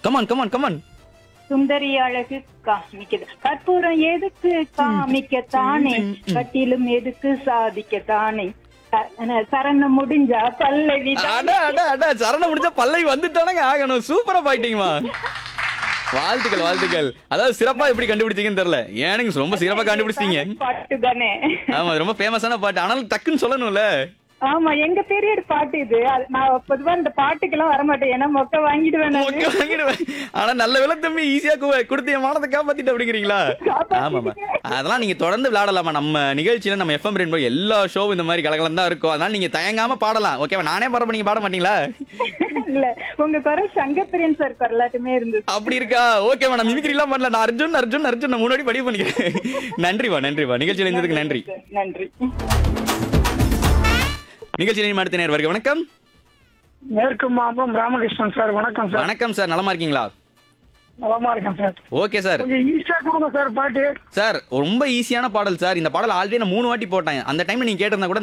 Come on come on come on சுந்தரி அழகு காமிக்குது கற்பூரம் எதுக்கு காமிக்கத்தானே கட்டிலும் எதுக்கு சாதிக்கத்தானே ச- சரணம் முடிஞ்சா பல்லவி அட அட அட சரணம் முடிஞ்ச பல்லை வந்துட்டானங்க ஆகணும் சூப்பரா பாயிட்டீங்கம்மா வாழ்த்துக்கள் வாழ்த்துக்கள் அதாவது சிறப்பா எப்படி கண்டுபிடிச்சீங்கன்னு தெரியல ஏனுங்க ரொம்ப சிறப்பா கண்டுபிடிச்சீங்க பாட்டு தானே ஆமா இது ரொம்ப ஃபேமஸான பாட்டு ஆனாலும் டக்குன்னு சொல்லணும்ல ஆமா எங்க பீரியட் பாட்டு இது அது நான் பொதுவா இந்த பாட்டுக்கெல்லாம் வரமாட்டேன் ஏன்னா மொக்க வாங்கிடுவேன் நானு. மொக்க வாங்கிடுவேன். ஆனா நல்ல விலை தம்பி ஈஸியா கொடுத்து என் மானத்தை காப்பாத்திட்டு அப்படிங்கிறீங்களா ஆமாமா அதெல்லாம் நீங்க தொடர்ந்து விளையாடலாமா நம்ம நிகழ்ச்சியில நம்ம எஃப்எம் ரெயின்போ எல்லா ஷோவும் இந்த மாதிரி கலகலம் தான் இருக்கும் அதனால நீங்க தயங்காம பாடலாம் ஓகேவா நானே பாடுறப்ப நீங்க பாட மாட்டீங்களா இல்ல உங்க குரல் சங்கப்பிரியன் சார் குரலாட்டுமே இருந்தது அப்படி இருக்கா ஓகே நான் மிமிக்ரி எல்லாம் பண்ணல நான் அர்ஜுன் அர்ஜுன் அர்ஜுன் நான் முன்னாடி பதிவு பண்ணிக்கிறேன் நன்றிவா நன்றிவா நிகழ்ச்சியில் இருந்ததுக்கு நன்றி நன்றி நிகழ்ச்சியில் அடுத்த நேர் வருக வணக்கம் மேற்கு மாம்பம் ராமகிருஷ்ணன் சார் வணக்கம் சார் வணக்கம் சார் நலமா இருக்கீங்களா நலமா இருக்கேன் சார் ஓகே சார் கொஞ்சம் ஈஸியா கொடுங்க சார் பாட்டு சார் ரொம்ப ஈஸியான பாடல் சார் இந்த பாடல் ஆல்ரெடி நான் மூணு வாட்டி போட்டேன் அந்த டைம்ல நீங்க கேட்டிருந்தா கூட